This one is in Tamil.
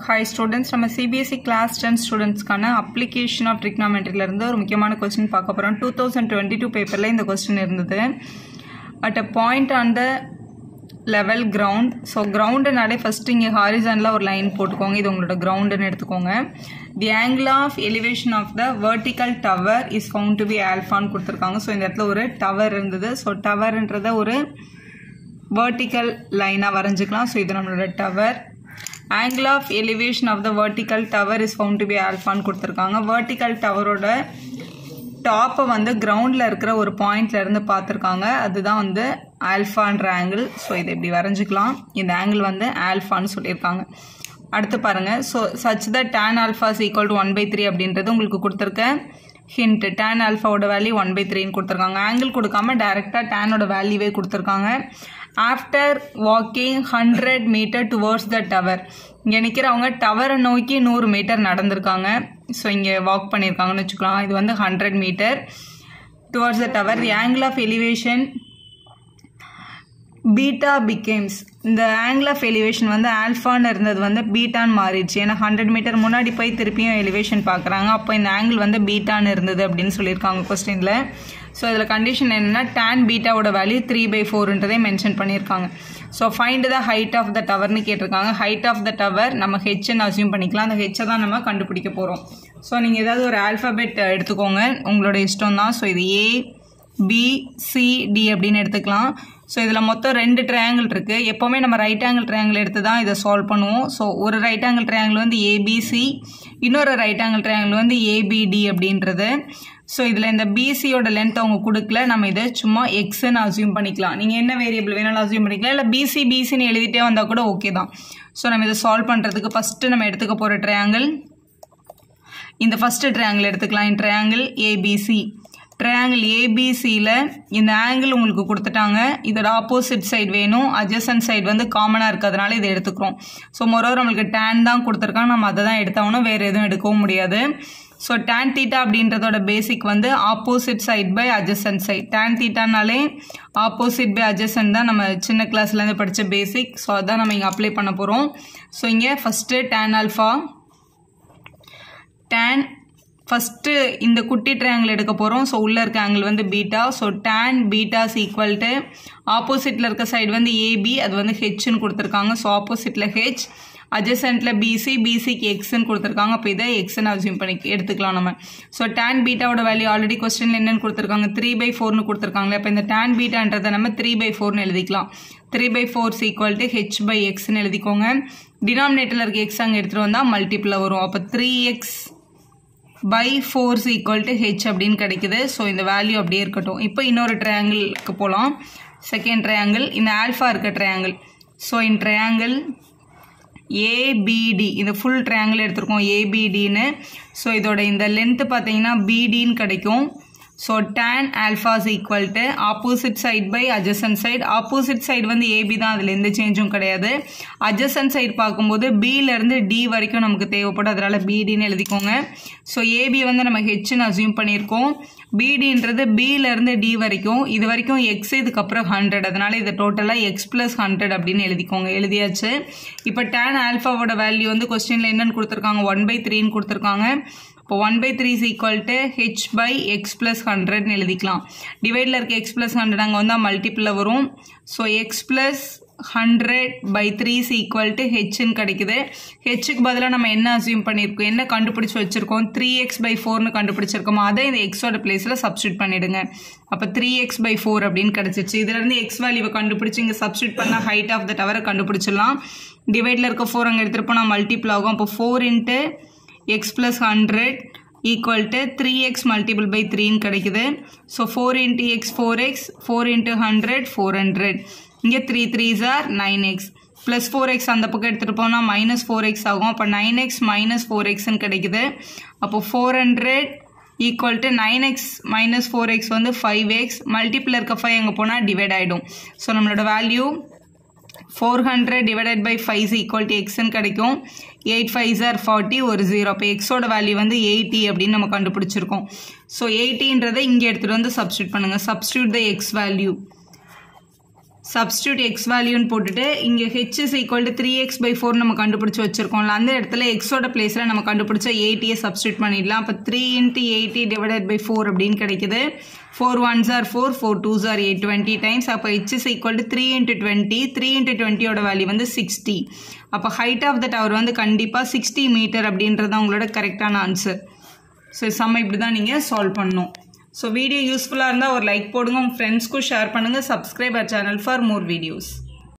ஹாய் ஸ்டூடெண்ட்ஸ் நம்ம சிபிஎஸ்சி கிளாஸ் டென் ஸ்டூடெண்ட்ஸ்க்கான அப்ளிகேஷன் ஆஃப் ட்ரிக்னாமெட்ரிலேருந்து ஒரு முக்கியமான கொஸ்டின் பார்க்க போகிறோம் டூ தௌசண்ட் டுவெண்ட்டி டூ பேப்பரில் இந்த கொஸ்டின் இருந்தது at a point on the level ground so கிரவுண்டுனாலே ஃபஸ்ட்டு இங்கே ஹாரிசானில் ஒரு லைன் போட்டுக்கோங்க இது உங்களோட கிரவுண்டுன்னு எடுத்துக்கோங்க the angle of elevation of the vertical tower is found to be ஆல்ஃபான்னு கொடுத்துருக்காங்க ஸோ இந்த இடத்துல ஒரு டவர் இருந்தது ஸோ டவர்ன்றத ஒரு வெர்டிக்கல் லைனாக வரைஞ்சிக்கலாம் ஸோ இது நம்மளோட tower angle of elevation of the vertical tower is found to be ஆல்ஃபான்னு கொடுத்துருக்காங்க வெர்டிக்கல் டவரோட டாப்பை வந்து கிரவுண்டில் இருக்கிற ஒரு பாயிண்ட்ல இருந்து பார்த்துருக்காங்க அதுதான் வந்து ஆல்ஃபான்ற ஆங்கிள் ஸோ இதை இப்படி வரைஞ்சிக்கலாம் இந்த ஆங்கிள் வந்து ஆல்ஃபான்னு சொல்லியிருக்காங்க அடுத்து பாருங்கள் so such that tan alpha's equal to one by three அப்படின்றது உங்களுக்கு கொடுத்துருக்க ஹிண்ட் டேன் ஆல்ஃபாவோட வேல்யூ ஒன் பை த்ரீன்னு கொடுத்துருக்காங்க ஆங்கிள் கொடுக்காம டேரெக்டாக டேனோட வேல்யூவே கொடுத்துருக்காங்க after walking hundred metre towards the tower இங்கே நிற்கிறவங்க டவரை நோக்கி நூறு மீட்டர் நடந்திருக்காங்க ஸோ இங்கே வாக் பண்ணியிருக்காங்கன்னு வச்சுக்கலாம் இது வந்து hundred metre towards the tower the angle of elevation beta becomes இந்த ஆங்கிள் ஆஃப் எலிவேஷன் வந்து ஆல்ஃபான்னு இருந்தது வந்து பீட்டான்னு மாறிடுச்சு ஏன்னா ஹண்ட்ரட் மீட்டர் முன்னாடி போய் திருப்பியும் எலிவேஷன் பார்க்குறாங்க அப்போ இந்த ஆங்கிள் வந்து பீட்டான்னு இருந்தது அப்படின்னு சொல்லியிருக்காங்க கொஸ்டினில் ஸோ இதில் கண்டிஷன் என்னென்னா டேன் பீட்டாவோட வேல்யூ த்ரீ பை ஃபோர்ன்றதே மென்ஷன் பண்ணியிருக்காங்க so find the height of the டவர்னு கேட்டிருக்காங்க ஹைட் ஆஃப் த டவர் நம்ம ஹெச்ன்னு அசியூம் பண்ணிக்கலாம் அந்த ஹெச்சை தான் நம்ம கண்டுபிடிக்க போகிறோம் ஸோ நீங்கள் ஏதாவது ஒரு ஆல்ஃபபெட் எடுத்துக்கோங்க உங்களோட இஷ்டம் தான் ஸோ இது ஏ பி சி டி அப்படின்னு எடுத்துக்கலாம் ஸோ இதில் மொத்தம் ரெண்டு ட்ரையாங்கிள் இருக்குது எப்போவுமே நம்ம ரைட் ஆங்கிள் ட்ரையாங்கிள் எடுத்து தான் இதை சால்வ் பண்ணுவோம் ஸோ ஒரு ரைட் ஆங்கிள் ட்ரையாங்கிள் வந்து ஏபிசி இன்னொரு ரைட் ஆங்கிள் ட்ரையாங்கிள் வந்து ஏபிடி அப்படின்றது ஸோ இதில் இந்த பிசியோட லென்த் அவங்க கொடுக்கல நம்ம இதை சும்மா எக்ஸ்ன்னு அசியூம் பண்ணிக்கலாம் நீங்கள் என்ன வேரியபிள் வேணாலும் அசியூம் பண்ணிக்கலாம் இல்லை பிசி பிசின்னு எழுதிட்டே வந்தால் கூட ஓகே தான் ஸோ நம்ம இதை சால்வ் பண்ணுறதுக்கு ஃபஸ்ட்டு நம்ம எடுத்துக்க போகிற ட்ரையாங்கிள் இந்த ஃபஸ்ட்டு ட்ரையாங்கிள் எடுத்துக்கலாம் இந்த ட்ரையாங்கிள் ஏபிசி ட்ரையாங்கிள் ஏபிசியில் இந்த ஆங்கிள் உங்களுக்கு கொடுத்துட்டாங்க இதோட ஆப்போசிட் சைடு வேணும் அட்ஜசன்ட் சைடு வந்து காமனாக இருக்கிறதுனால இதை எடுத்துக்கிறோம் ஸோ மொரோவர் நம்மளுக்கு டேன் தான் கொடுத்துருக்காங்க நம்ம அதை தான் எடுத்தாகணும் வேறு எதுவும் எடுக்கவும் முடியாது ஸோ டேன் தீட்டா அப்படின்றதோட பேசிக் வந்து opposite side by adjacent side tan தீட்டானாலே ஆப்போசிட் பை அட்ஜசன்ட் தான் நம்ம சின்ன கிளாஸ்லேருந்து படித்த பேசிக் ஸோ அதான் நம்ம இங்கே அப்ளை பண்ண போகிறோம் ஸோ இங்கே first tan alpha tan first இந்த குட்டி ட்ரையாங்கிள் எடுக்க போகிறோம் ஸோ உள்ளே இருக்க ஆங்கிள் வந்து beta so tan beta's equal to ஆப்போசிட்டில் இருக்க சைடு வந்து ஏபி அது வந்து ஹெச்னு கொடுத்துருக்காங்க ஸோ ஆப்போசிட்டில் ஹெச் அட்ஜசன்ட்டில் பிசி பிசிக்கு எக்ஸ்ன்னு கொடுத்துருக்காங்க அப்போ இதை எக்ஸ்ன்னு அசியூம் பண்ணி எடுத்துக்கலாம் நம்ம ஸோ டேன் பீட்டாவோட வேல்யூ ஆல்ரெடி கொஸ்டின் என்னென்னு கொடுத்துருக்காங்க த்ரீ பை ஃபோர்னு கொடுத்துருக்காங்களே அப்போ இந்த டேன் பீட்டான்றதை நம்ம த்ரீ பை ஃபோர்னு எழுதிக்கலாம் three by four's equal to H by எக்ஸ்ன்னு எழுதிக்கோங்க டினாமினேட்டரில் இருக்க எக்ஸ் அங்கே எடுத்துகிட்டு வந்தால் மல்டிப்பிளில் வரும் அப்போ three X by four's equal to H அப்படின்னு கிடைக்குது ஸோ இந்த வேல்யூ அப்படியே இருக்கட்டும் இப்போ இன்னொரு ட்ரையாங்கிளுக்கு போகலாம் செகண்ட் ட்ரையாங்கிள் இந்த ஆல்ஃபா இருக்க triangle so in triangle ABD இந்த ஃபுல் ட்ரையாங்கிள் எடுத்திருக்கோம் ஏபிடின்னு ஸோ இதோட இந்த லென்த்து பார்த்தீங்கன்னா பிடின்னு கிடைக்கும் so tan alpha's equal to opposite side by adjacent side opposite side வந்து ஏபி தான் அதில் எந்த சேஞ்சும் கிடையாது அட்ஜசன்ட் சைடு பார்க்கும்போது பியிலேருந்து டி வரைக்கும் நமக்கு தேவைப்படும் அதனால் பிடின்னு எழுதிக்கோங்க ஸோ ஏபி வந்து நம்ம ஹெச்னு அசியூம் பண்ணியிருக்கோம் பிடின்றது பியிலேருந்து டி வரைக்கும் இது வரைக்கும் எக்ஸ் இதுக்கப்புறம் ஹண்ட்ரட் அதனால் இது டோட்டலாக எக்ஸ் ப்ளஸ் ஹண்ட்ரட் அப்படின்னு எழுதிக்கோங்க எழுதியாச்சு இப்போ டேன் ஆல்ஃபாவோட வேல்யூ வந்து கொஸ்டினில் என்னென்னு கொடுத்துருக்காங்க ஒன் பை த்ரீன்னு கொடுத்துருக்காங்க இப்போ one by three is equal to H by X plus ஹண்ட்ரட்னு எழுதிக்கலாம் டிவைடில் இருக்க எக்ஸ் ப்ளஸ் ஹண்ட்ரட் அங்கே வந்தால் மல்டிப்பிளில் வரும் so X plus hundred by three is equal to ஹெச்னு கிடைக்குது ஹெச்சுக்கு பதிலாக நம்ம என்ன அசியூம் பண்ணியிருக்கோம் என்ன கண்டுபிடிச்சி வச்சுருக்கோம் த்ரீ எக்ஸ் பை ஃபோர்னு கண்டுபிடிச்சிருக்கோம் அதை இந்த எக்ஸோட பிளேஸில் சப்ஸ்டியூட் பண்ணிவிடுங்க அப்போ த்ரீ எக்ஸ் பை ஃபோர் அப்படின்னு கிடச்சிச்சு இதுலேருந்து எக்ஸ் வேல்யூவை கண்டுபிடிச்சி இங்கே சப்ஸ்டியூட் பண்ணால் ஹைட் ஆஃப் த டவரை கண்டுபிடிச்சிடலாம் டிவைடில் இருக்க ஃபோர் அங்கே எடுத்துகிட்டு போனால் மல்டிப்பிள் ஆகும் அப்போ four into X plus hundred equal to three X multiple by த்ரீன்னு கிடைக்குது so four into X four X four into hundred four hundred இங்கே three threes are nine X plus four X அந்த பக்கம் எடுத்துகிட்டு போனால் மைனஸ் ஃபோர் எக்ஸ் ஆகும் அப்போ நைன் எக்ஸ் மைனஸ் ஃபோர் எக்ஸ்ன்னு கிடைக்குது அப்போ four hundred equal to nine X minus four X வந்து ஃபைவ் எக்ஸ் மல்டிப்பிள் இருக்க ஃபைவ் அங்கே போனால் டிவைட் ஆகிடும் ஸோ நம்மளோட value four hundred divided by five equal to எக்ஸ்ன்னு கிடைக்கும் எயிட் ஃபைவ் ஆர் ஃபார்ட்டி ஒரு ஜீரோ அப்போ எக்ஸோட வேல்யூ வந்து எயிட்டி அப்படின்னு நம்ம கண்டுபிடிச்சிருக்கோம் ஸோ எயிட்டின்றதை இங்கே எடுத்துகிட்டு வந்து சப்ஸ்டியூட் பண்ணுங்கள் substitute the X value substitute X வேல்யூன்னு போட்டுட்டு இங்கே H is equal to three X by four நம்ம கண்டுபிடிச்சி வச்சிருக்கோம்ல அந்த இடத்துல எக்ஸோட பிளேஸில் நம்ம கண்டுபிடிச்ச எயிட்டியை சப்ஸ்டியூட் பண்ணிடலாம் அப்போ three into eighty divided by four அப்படின்னு கிடைக்குது four ones are four four twos are eight twenty times அப்போ H is equal to three into twenty three into டுவெண்ட்டியோட வேல்யூ வந்து சிக்ஸ்டி அப்போ ஹைட் ஆஃப் த டவர் வந்து கண்டிப்பாக சிக்ஸ்டி மீட்டர் அப்படின்றது தான் உங்களோட கரெக்டான ஆன்சர் ஸோ சம் இப்படி தான் நீங்கள் சால்வ் பண்ணணும் ஸோ வீடியோ யூஸ்ஃபுல்லாக இருந்தால் ஒரு லைக் போடுங்க உங்கள் ஃப்ரெண்ட்ஸ்க்கும் ஷேர் பண்ணுங்கள் subscribe our channel for more videos